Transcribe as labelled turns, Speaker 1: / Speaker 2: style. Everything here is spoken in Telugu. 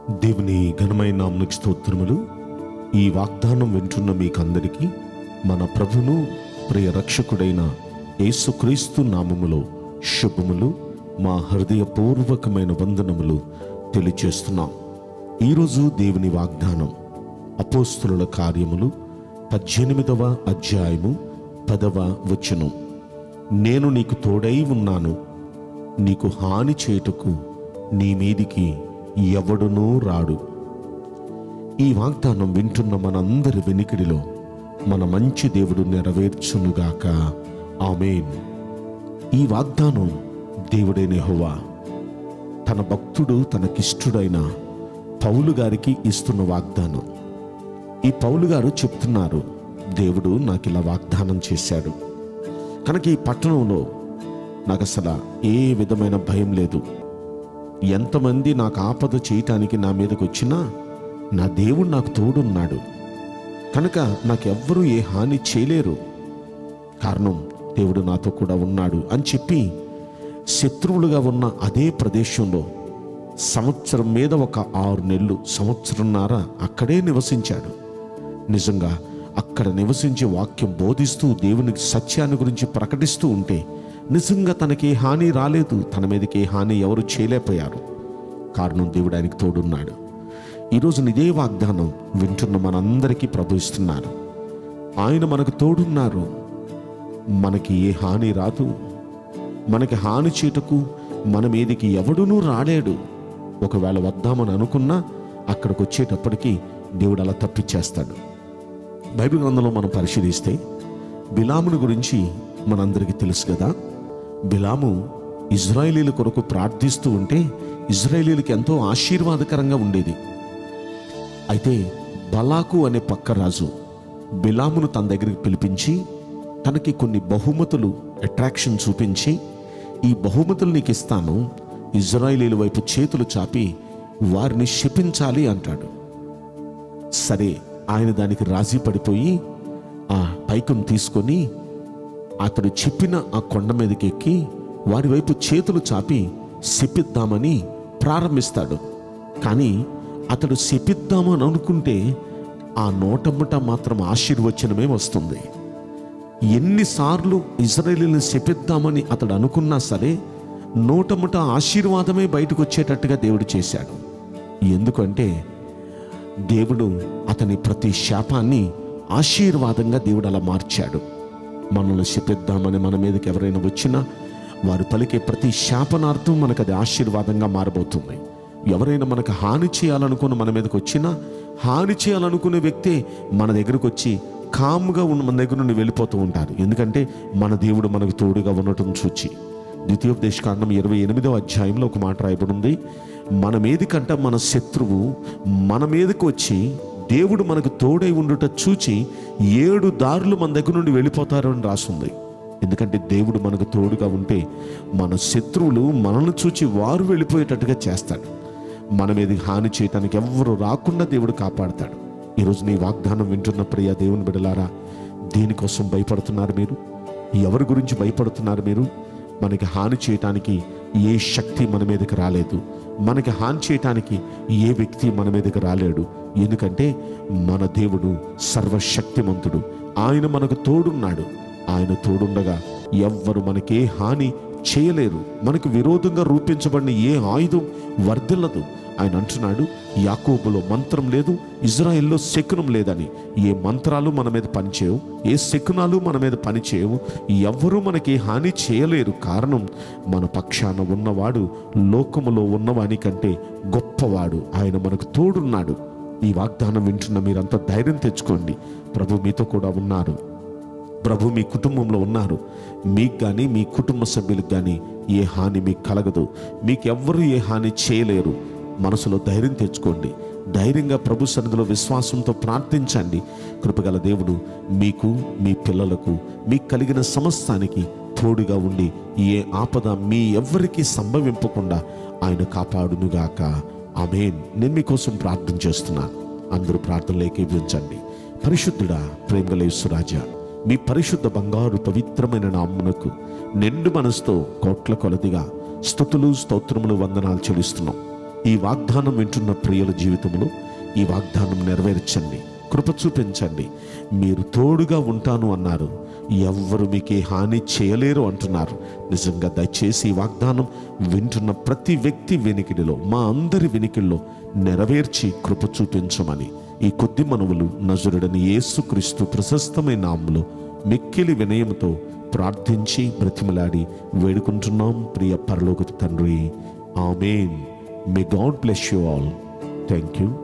Speaker 1: దేవుని ఘనమైన నామనికి స్తోత్రములు ఈ వాగ్దానం వింటున్న మీకందరికీ మన ప్రభును ప్రియ రక్షకుడైన యేసుక్రీస్తు నామములో శుభములు మా హృదయపూర్వకమైన వందనములు తెలియచేస్తున్నాం ఈరోజు దేవుని వాగ్దానం అపోస్తుల కార్యములు పద్దెనిమిదవ అధ్యాయము పదవ వచనం నేను నీకు తోడై ఉన్నాను నీకు హాని చేయుటకు నీ మీదికి ఎవడునూ రాడు ఈ వాగ్దానం వింటున్న మనందరి వెనికిడిలో మన మంచి దేవుడు నెరవేర్చునుగాక ఆమెన్ ఈ వాగ్దానం దేవుడైన యెహోవా తన భక్తుడు తనకిష్టుడైన పౌలు గారికి ఇస్తున్న వాగ్దానం ఈ పౌలు గారు చెప్తున్నారు దేవుడు నాకు ఇలా వాగ్దానం చేశాడు కనుక ఈ పట్టణంలో నాకు అసలు ఏ విధమైన భయం లేదు ఎంతమంది నాకు ఆపద చేయటానికి నా మీదకి వచ్చినా నా దేవుడు నాకు తోడున్నాడు కనుక నాకెవ్వరూ ఏ హాని చేయలేరు కారణం దేవుడు నాతో కూడా ఉన్నాడు అని చెప్పి శత్రువులుగా ఉన్న అదే ప్రదేశంలో సంవత్సరం మీద ఒక ఆరు నెలలు సంవత్సరంన్నర అక్కడే నివసించాడు నిజంగా అక్కడ నివసించే వాక్యం బోధిస్తూ దేవునికి సత్యాన్ని గురించి ప్రకటిస్తూ ఉంటే నిజంగా తనకి ఏ హాని రాలేదు తన మీదకి ఏ హాని ఎవరు చేయలేకపోయారు కారణం దేవుడు ఆయనకి తోడున్నాడు ఈరోజు ఇదే వాగ్దానం వింటున్న మనందరికీ ప్రభు ఇస్తున్నారు ఆయన మనకు తోడున్నారు మనకి ఏ హాని రాదు మనకి హాని చేటకు మన మీదికి ఎవడునూ రాలేడు ఒకవేళ వద్దామని అనుకున్నా అక్కడికి వచ్చేటప్పటికి దేవుడు అలా తప్పించేస్తాడు బైబిల్ గ్రంథంలో మనం పరిశీలిస్తే బిలాముని గురించి మనందరికీ తెలుసు కదా బిలాము ఇజ్రాయేలీల కొరకు ప్రార్థిస్తూ ఉంటే ఇజ్రాయేలీలకి ఎంతో ఆశీర్వాదకరంగా ఉండేది అయితే బలాకు అనే పక్క రాజు బిలామును తన దగ్గరికి పిలిపించి తనకి కొన్ని బహుమతులు అట్రాక్షన్ చూపించి ఈ బహుమతులు నీకు ఇస్తాను ఇజ్రాయేలీల వైపు చేతులు చాపి వారిని శపించాలి అంటాడు సరే ఆయన దానికి రాజీ పడిపోయి ఆ పైకం తీసుకొని అతడు చెప్పిన ఆ కొండ మీదకి ఎక్కి వారి వైపు చేతులు చాపి శపిద్దామని ప్రారంభిస్తాడు కానీ అతడు శపిద్దామని అనుకుంటే ఆ నోటమ్మట మాత్రం ఆశీర్వచనమే వస్తుంది ఎన్నిసార్లు ఇజ్రాయేలీని శపిద్దామని అతడు అనుకున్నా సరే నోటమ్మట ఆశీర్వాదమే బయటకు వచ్చేటట్టుగా దేవుడు చేశాడు ఎందుకంటే దేవుడు అతని ప్రతి శాపాన్ని ఆశీర్వాదంగా దేవుడు అలా మార్చాడు మనల్ని శపిద్దామని మన మీదకి ఎవరైనా వచ్చినా వారు పలికే ప్రతి శాపనార్థం మనకు అది ఆశీర్వాదంగా మారబోతుంది ఎవరైనా మనకు హాని చేయాలనుకుని మన మీదకి వచ్చినా హాని చేయాలనుకునే వ్యక్తే మన దగ్గరకు వచ్చి కామ్గా ఉన్న మన దగ్గర నుండి వెళ్ళిపోతూ ఉంటారు ఎందుకంటే మన దేవుడు మనకు తోడుగా ఉండటం చూచి ద్వితీయోపదేశ కాండం ఇరవై ఎనిమిదవ అధ్యాయంలో ఒక మాట రాయబడి ఉంది మన మీదకంట మన శత్రువు మన మీదకి వచ్చి దేవుడు మనకు తోడై ఉండుట చూచి ఏడు దారులు మన దగ్గర నుండి వెళ్ళిపోతారు అని రాసుంది ఎందుకంటే దేవుడు మనకు తోడుగా ఉంటే మన శత్రువులు మనల్ని చూచి వారు వెళ్ళిపోయేటట్టుగా చేస్తాడు మన మీద హాని చేయటానికి ఎవ్వరు రాకుండా దేవుడు కాపాడతాడు ఈరోజు నీ వాగ్దానం వింటున్న ప్రియ దేవుని బిడలారా దేనికోసం భయపడుతున్నారు మీరు ఎవరి గురించి భయపడుతున్నారు మీరు మనకి హాని చేయటానికి ఏ శక్తి మన మీదకి రాలేదు మనకి హాని చేయటానికి ఏ వ్యక్తి మన మీదకి రాలేడు ఎందుకంటే మన దేవుడు సర్వశక్తిమంతుడు ఆయన మనకు తోడున్నాడు ఆయన తోడుండగా ఎవ్వరు మనకే హాని చేయలేరు మనకు విరోధంగా రూపించబడిన ఏ ఆయుధం వర్ధిల్లదు ఆయన అంటున్నాడు యాకోబులో మంత్రం లేదు ఇజ్రాయెల్లో శకునం లేదని ఏ మంత్రాలు మన మీద పనిచేయవు ఏ శకునాలు మన మీద పనిచేయవు ఎవ్వరూ మనకి హాని చేయలేరు కారణం మన పక్షాన ఉన్నవాడు లోకములో ఉన్నవాని కంటే గొప్పవాడు ఆయన మనకు తోడున్నాడు ఈ వాగ్దానం వింటున్న మీరంతా ధైర్యం తెచ్చుకోండి ప్రభు మీతో కూడా ఉన్నారు ప్రభు మీ కుటుంబంలో ఉన్నారు మీకు కానీ మీ కుటుంబ సభ్యులకు కానీ ఏ హాని మీకు కలగదు మీకు ఎవ్వరూ ఏ హాని చేయలేరు మనసులో ధైర్యం తెచ్చుకోండి ధైర్యంగా ప్రభు సన్నిధిలో విశ్వాసంతో ప్రార్థించండి కృపగల దేవుడు మీకు మీ పిల్లలకు మీకు కలిగిన సమస్తానికి తోడుగా ఉండి ఏ ఆపద మీ ఎవ్వరికీ సంభవింపకుండా ఆయన కాపాడునుగాక ఆమెన్ నేను మీకోసం ప్రార్థన చేస్తున్నాను అందరూ ప్రార్థనలు ఏకీభవించండి పరిశుద్ధుడా ప్రేమగలేశ్వరాజా మీ పరిశుద్ధ బంగారు పవిత్రమైన నామ్మునకు నిండు మనసుతో కోట్ల కొలదిగా స్థుతులు స్తోత్రములు వందనాలు చెల్లిస్తున్నాం ఈ వాగ్దానం వింటున్న ప్రియుల జీవితంలో ఈ వాగ్దానం నెరవేర్చండి కృప చూపించండి మీరు తోడుగా ఉంటాను అన్నారు ఎవ్వరు మీకు హాని చేయలేరు అంటున్నారు నిజంగా దయచేసి ఈ వాగ్దానం వింటున్న ప్రతి వ్యక్తి వెనికిడిలో మా అందరి వెనికిడిలో నెరవేర్చి కృప చూపించమని ఈ కొద్ది మనవులు నజరుడని యేసుక్రీస్తు ప్రశస్తమైన నామములో మిక్కిలి వినయంతో ప్రార్థించి బ్రతిమలాడి వేడుకుంటున్నాం ప్రియ పరలోకపు తండ్రి ఆమెన్ may God bless you all thank you